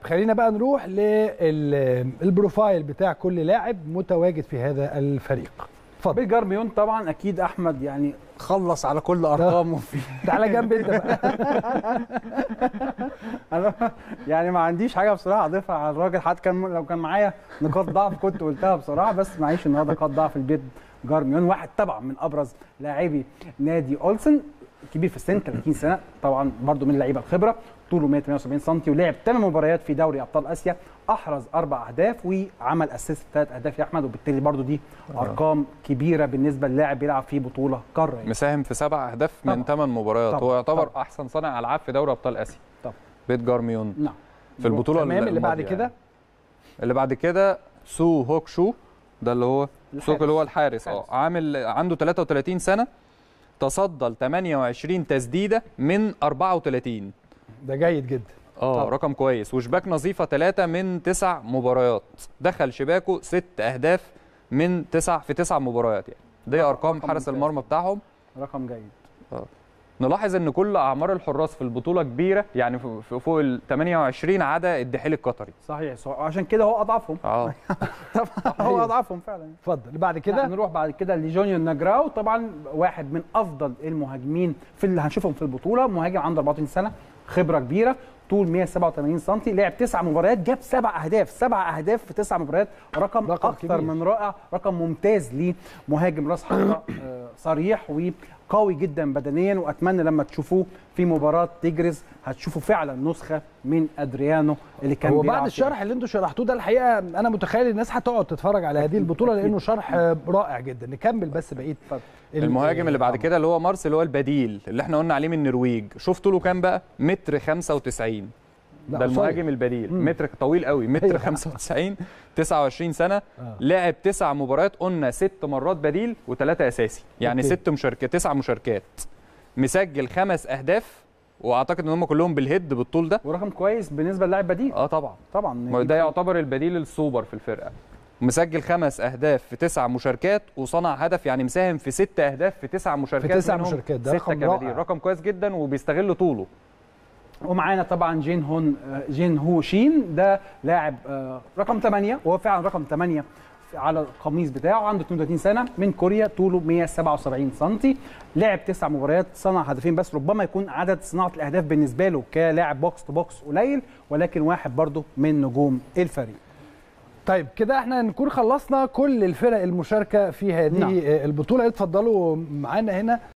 خلينا بقى نروح للبروفايل بتاع كل لاعب متواجد في هذا الفريق اتفضل بيجار ميون طبعا اكيد احمد يعني خلص على كل ارقامه في تعالى جنب انت بقى انا يعني ما عنديش حاجه بصراحه اضيفها على الراجل حتى كان لو كان معايا نقاط ضعف كنت قلتها بصراحه بس معيش النهارده نقاط ضعف البيت جارميون واحد طبعا من ابرز لاعبي نادي اولسن كبير في السن 30 سنه طبعا برده من اللعيبه الخبره طوله 178 سم ولعب 8 مباريات في دوري ابطال اسيا احرز اربع اهداف وعمل اسيست ثلاث اهداف يا احمد وبالتالي برده دي ارقام كبيره بالنسبه للاعب بيلعب في بطوله قاره يعني. مساهم في سبع اهداف من طبعاً. ثمان مباريات طبعاً. هو يعتبر طبعاً. احسن صانع العاب في دوري ابطال اسيا طبعاً. بيت جارميون نعم في البطوله تمام اللي بعد الماضية كده يعني. اللي بعد كده سو هوك شو ده اللي هو سوك اللي هو الحارس اه الحارس. عامل عنده 33 سنه تصدى ل 28 تسديده من 34 ده جيد جدا اه طبعا. رقم كويس وشباك نظيفه 3 من 9 مباريات دخل شباكه 6 اهداف من 9 في 9 مباريات يعني دي ارقام رقم حارس ممتاز. المرمى بتاعهم رقم جيد نلاحظ ان كل اعمار الحراس في البطوله كبيره يعني في- في فوق ال 28 عدا الدحيل القطري صحيح صح. عشان كده هو اضعفهم اه طبعا هو اضعفهم فعلا اتفضل اللي بعد كده كده نروح بعد كده لجونيور نجراو طبعا واحد من افضل المهاجمين في اللي هنشوفهم في البطوله مهاجم عنده 24 سنه خبره كبيره طول 187 سم لعب تسع مباريات جاب سبع اهداف سبع اهداف في تسع مباريات رقم, رقم اكثر كبير. من رائع رقم ممتاز لمهاجم راس حربه آه، صريح وقوي جدا بدنيا واتمنى لما تشوفوه في مباراه تيجرز هتشوفوا فعلا نسخه من ادريانو اللي كان هو بيلعب بعد فيها. الشرح اللي انتوا شرحتوه ده الحقيقه انا متخيل الناس هتقعد تتفرج على هذه البطوله لانه شرح رائع جدا نكمل بس بقيه اتفضل. ال- المهاجم اللي بعد طبعاً. كده اللي هو مارس اللي هو البديل اللي احنا قلنا عليه من النرويج شوف طوله كام بقى متر 95 لا، ده قصير. المهاجم البديل مم. متر طويل قوي متر أيوة. 95 29 سنه آه. لعب تسع مباريات قلنا ست مرات بديل وثلاثه اساسي يعني أوكي. ست مشاركات تسع مشاركات مسجل خمس اهداف واعتقد ان هم كلهم بالهيد بالطول ده ورقم كويس بالنسبه للاعب بديل اه طبعا طبعا ما ده يعتبر البديل السوبر في الفرقه مسجل خمس اهداف في تسع مشاركات وصنع هدف يعني مساهم في ست اهداف في تسع مشاركات تسع منهم مشاركات، ده ستة رقم كبديل رائع. رقم كويس جدا وبيستغل طوله ومعانا طبعا جين هون جين هو شين ده لاعب آه، رقم 8 وهو فعلا رقم 8 على القميص بتاعه عنده 32 سنه من كوريا طوله 177 سم لعب تسع مباريات صنع هدفين بس ربما يكون عدد صناعه الاهداف بالنسبه له كلاعب بوكس تو بوكس قليل ولكن واحد برضه من نجوم الفريق طيب كده احنا نكون خلصنا كل الفرق المشاركه في هذه نعم. البطوله اتفضلوا معانا هنا